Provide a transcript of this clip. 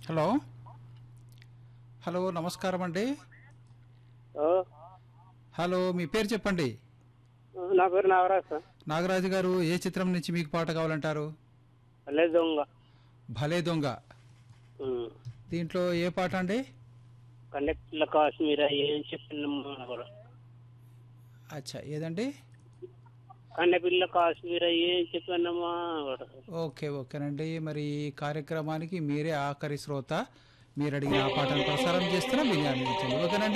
Hello hello నమస్కారం అండి ఓ, hello మీ పేరు చెప్పండి నా పేరు నాగరాజ్ సార్ నాగరాజు గారు ఏ చిత్రం నుంచి మీకు పాట కావాలంటారు అల్లే దొంగ భలే దొంగ ఉమ్. దీంట్లో ఏ పాట అండి కండక్టర్ల కాశ్మీర్ ఏం చెప్పిందమ్మా కూడా అచ్చా ఏదండి కన్నెపిల్ల కాశ్మీర్ ఏం చెప్పానమ్మా కూడా ఓకే ఓకేనండి మరి ఈ కార్యక్రమానికి మీరే ఆఖరి శ్రోత మీరు అడిగిన ఆ పాటను ప్రసారం చేస్తున్నా మీరు ఆనందించండి ఓకేనండి